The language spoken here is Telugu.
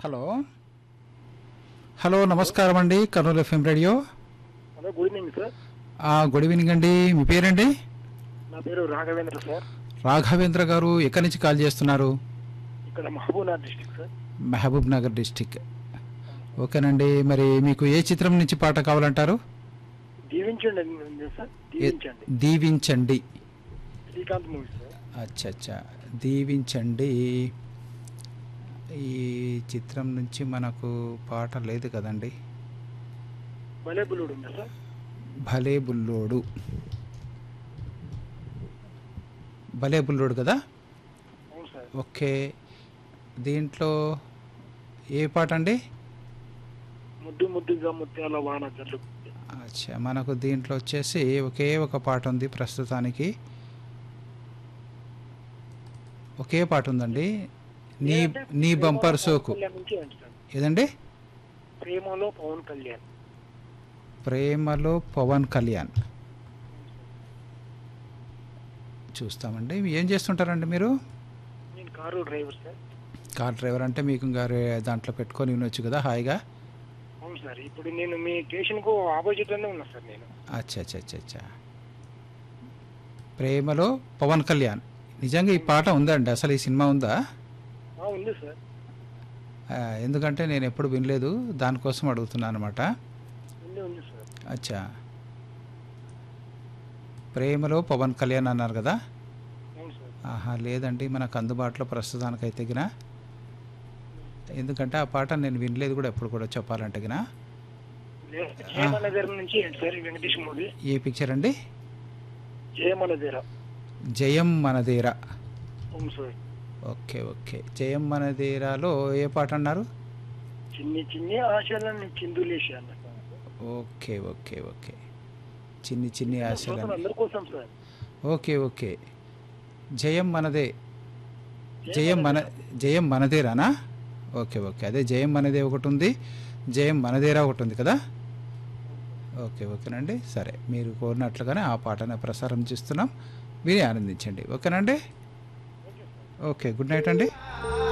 హలో హలో నమస్కారం అండి Kurnool FM radio hello good evening sir ఆ, గుడ్ ఈవినింగ్ అండి మీ పేరండి నా పేరు రాఘవేంద్ర సార్ రాఘవేంద్ర గారు ఎక్కడి నుంచి కాల్ చేస్తున్నారు ఇక్కడ Mahabubnagar district sir Mahabubnagar district ఓకేనండి మరి మీకు ఏ చిత్రం నుంచి పాట కావాలంటారు దీవించండి ఉంది సార్ దీవించండి దీవించండి శ్రీకాంత్ మూవీ సార్ అచ్చా అచ్చా దీవించండి ఈ చిత్రం నుంచి మనకు పాట లేదు కదండి భలే బుల్లుడు ఉందా సార్ భలే బుల్లోడు భలే బుల్లోడు కదా అవును సార్ ఓకే దీంట్లో ఏ పాట అండి ముద్దు ముద్దుగా ముత్యాల వాన జల్లు అచ్చా మనకు దీంట్లో వచ్చేసి ఒకే ఒక పాట ఉంది ప్రస్తుతానికి ఒకే పాట ఉందండి నీ నీ బంపర్ సోకు కళ్యాణ్ నుంచి ఏంటి సార్ ఏదండి ప్రేమలో పవన్ కళ్యాణ్ ప్రేమలో పవన్ కళ్యాణ్ చూస్తామండి ఏం చేస్తుంటారండి మీరు నేను car driver sir car driver అంటే మీకు ఇంకా రే- దాంట్లో పెట్టుకొని వినొచ్చు కదా హాయిగా అవును సార్ ఇప్పుడు నేను మీ స్టేషన్కు ఆపోజిట్ లోనే ఉన్నా సార్ నేను అచ్చా అచ్చా అచ్చా అచ్చా ప్రేమలో పవన్ కళ్యాణ్ నిజంగా ఈ పాట ఉందండి అసలు ఈ సినిమా ఉందా ఆ, ఉంది సార్ ఆ, ఎందుకంటే నేను ఎప్పుడు వినలేదు దానికోసం అడుగుతున్నాను అనమాట ఉంది ఉంది సార్ అచ్చా ప్రేమలో పవన్ కళ్యాణ్ అన్నారు కదా అవును సార్ ఆహా లేదండి మనకు అందుబాటులో ప్రస్తుతానికైతే గిన ఎందుకంటే ఆ పాట నేను వినలేదు కూడా ఎప్పుడు కూడా చెప్పాలంటే గిన జయమనదేర నుంచి ఏంటి సార్ ఈ వెంకటేష్ మూవీ ఏ పిక్చర్ అండి జయమనదేర జయం మనదేరా అవును సార్ ఓకే ఓకే జయం మనదేరాలో ఏ పాట అన్నారు చిన్ని చిన్ని ఆశలను చిందులేశాను ఓకే ఓకే ఓకే చిన్ని చిన్ని ఆశలు అందరి కోసం సార్ ఓకే ఓకే జయం మనదే జయం మన జయం మనదేరానా ఓకే ఓకే అదే జయం మనదే ఒకటి ఉంది జయం మనదేరా ఒకటి ఉంది కదా ఓకే ఓకేనండి సరే మీరు కోరినట్లుగానే ఆ పాటను ప్రసారం చేస్తున్నాం విని ఆనందించండి ఓకేనండి ఓకే గుడ్ నైట్ అండి